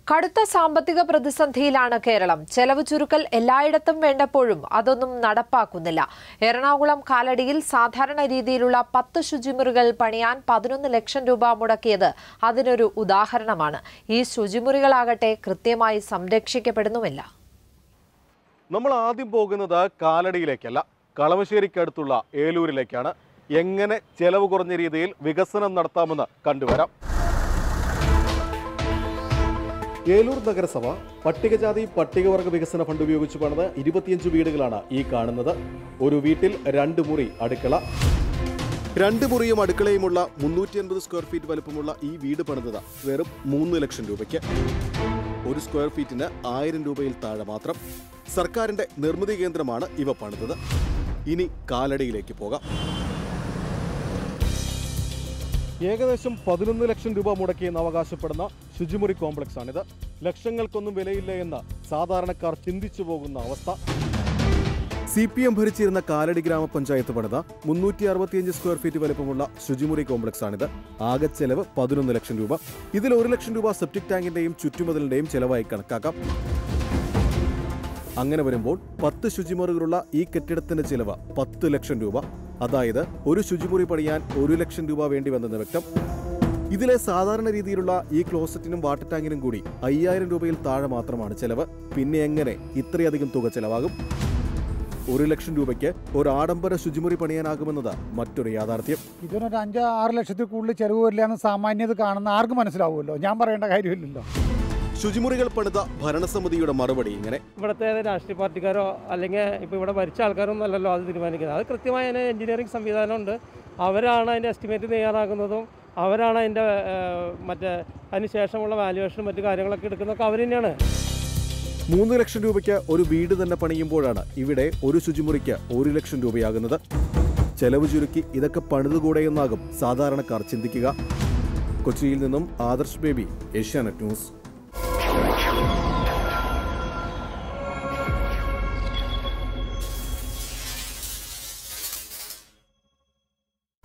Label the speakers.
Speaker 1: കടുത്ത സാമ്പത്തിക പ്രതിസന്ധിയിലാണ് കേരളം ചെലവ് ചുരുക്കൽ എല്ലായിടത്തും വേണ്ടപ്പോഴും അതൊന്നും നടപ്പാക്കുന്നില്ല എറണാകുളം കാലടിയിൽ സാധാരണ രീതിയിലുള്ള പത്ത് ശുചിമുറികൾ പണിയാൻ പതിനൊന്ന് ലക്ഷം രൂപ മുടക്കിയത് അതിനൊരു ഉദാഹരണമാണ് ഈ ശുചിമുറികളാകട്ടെ കൃത്യമായി സംരക്ഷിക്കപ്പെടുന്നുമില്ല
Speaker 2: നമ്മൾ ആദ്യം പോകുന്നത് കാലടിയിലേക്കല്ല കളമശ്ശേരിക്കടുത്തുള്ള ഏലൂരിലേക്കാണ് എങ്ങനെ ചെലവ് കുറഞ്ഞ രീതിയിൽ വികസനം നടത്താമെന്ന് കണ്ടുവരാം ഏലൂർ നഗരസഭ പട്ടികജാതി പട്ടികവർഗ വികസന ഫണ്ട് ഉപയോഗിച്ച് പണിത് ഇരുപത്തിയഞ്ച് വീടുകളാണ് ഈ കാണുന്നത് ഒരു വീട്ടിൽ രണ്ട് മുറി അടുക്കള രണ്ട് മുറിയും അടുക്കളയുമുള്ള മുന്നൂറ്റി അൻപത് സ്ക്വയർ ഫീറ്റ് വലുപ്പമുള്ള ഈ വീട് പണിതത് വെറും മൂന്ന് ലക്ഷം രൂപയ്ക്ക് ഒരു സ്ക്വയർ ഫീറ്റിന് ആയിരം രൂപയിൽ താഴെ മാത്രം സർക്കാരിന്റെ നിർമ്മിതി കേന്ദ്രമാണ് ഇവ പണിതത് ഇനി കാലടിയിലേക്ക് പോകാം ഏകദേശം പതിനൊന്ന് ലക്ഷം രൂപ മുടക്കിയെന്ന് അവകാശപ്പെടുന്ന ശുചിമുറി കോംപ്ലക്സ് ആണിത് ലക്ഷങ്ങൾക്കൊന്നും വിലയില്ല എന്ന് സാധാരണക്കാർ ചിന്തിച്ചു പോകുന്ന അവസ്ഥ സി പി എം ഭരിച്ചിരുന്ന കാലടി ഗ്രാമപഞ്ചായത്ത് പണിത മുന്നൂറ്റി അറുപത്തിയഞ്ച് സ്ക്വയർ ഫീറ്റ് വലുപ്പമുള്ള ശുചിമുറി കോംപ്ലക്സ് ആണിത് ആകെ ചെലവ് പതിനൊന്ന് ലക്ഷം രൂപ ഇതിൽ ഒരു ലക്ഷം രൂപ സെപ്റ്റിക് ടാങ്കിന്റെയും ചുറ്റുമതിലിന്റെയും ചെലവായി കണക്കാക്കാം അങ്ങനെ വരുമ്പോൾ പത്ത് ശുചിമുറികളുള്ള ഈ കെട്ടിടത്തിന്റെ ചിലവ് പത്ത് ലക്ഷം രൂപ അതായത് ഒരു ശുചിമുറി പണിയാൻ ഒരു ലക്ഷം രൂപ വേണ്ടി വന്നെന്ന് വ്യക്തം ഇതിലെ സാധാരണ രീതിയിലുള്ള ഈ ക്ലോസറ്റിനും വാട്ടർ ടാങ്കിനും കൂടി അയ്യായിരം രൂപയിൽ താഴെ മാത്രമാണ് ചെലവ് പിന്നെ എങ്ങനെ ഇത്രയധികം തുക ചെലവാകും ഒരു ലക്ഷം രൂപയ്ക്ക് ഒരു ആഡംബര ശുചിമുറി പണിയാനാകുമെന്നത് മറ്റൊരു യാഥാർത്ഥ്യം
Speaker 3: ഇതിനൊരു അഞ്ച് ആറ് ലക്ഷത്തിൽ കൂടുതൽ ചെലവ് വരില്ല എന്ന് സാമാന്യത കാണുന്ന ആർക്കും മനസ്സിലാവുമല്ലോ ഞാൻ പറയേണ്ട കാര്യമില്ലല്ലോ
Speaker 2: ശുചിമുറികൾ പണിത ഭരണസമിതിയുടെ മറുപടി ഇങ്ങനെ
Speaker 4: ഇവിടുത്തെ രാഷ്ട്രീയ പാർട്ടിക്കാരോ അല്ലെങ്കിൽ ഇപ്പോൾ ഇവിടെ ഭരിച്ച ആൾക്കാരൊന്നും അല്ലല്ലോ അത് തീരുമാനിക്കുന്നത് അത് കൃത്യമായ അതിന് എഞ്ചിനീയറിംഗ് സംവിധാനമുണ്ട് അവരാണ് അതിൻ്റെ എസ്റ്റിമേറ്റ് തയ്യാറാക്കുന്നതും അവരാണ് അതിൻ്റെ മറ്റേ അതിന് ശേഷമുള്ള വാല്യുവേഷനും മറ്റു കാര്യങ്ങളൊക്കെ എടുക്കുന്നതൊക്കെ അവർ തന്നെയാണ്
Speaker 2: മൂന്ന് ലക്ഷം രൂപയ്ക്ക് ഒരു വീട് തന്നെ പണിയുമ്പോഴാണ് ഇവിടെ ഒരു ശുചിമുറിക്ക് ഒരു ലക്ഷം രൂപയാകുന്നത് ചെലവ് ചുരുക്കി ഇതൊക്കെ പണിതുകൂടെയെന്നാകും സാധാരണക്കാർ ചിന്തിക്കുക കൊച്ചിയിൽ നിന്നും ആദർശ് ബേബി ഏഷ്യാനെറ്റ് ന്യൂസ്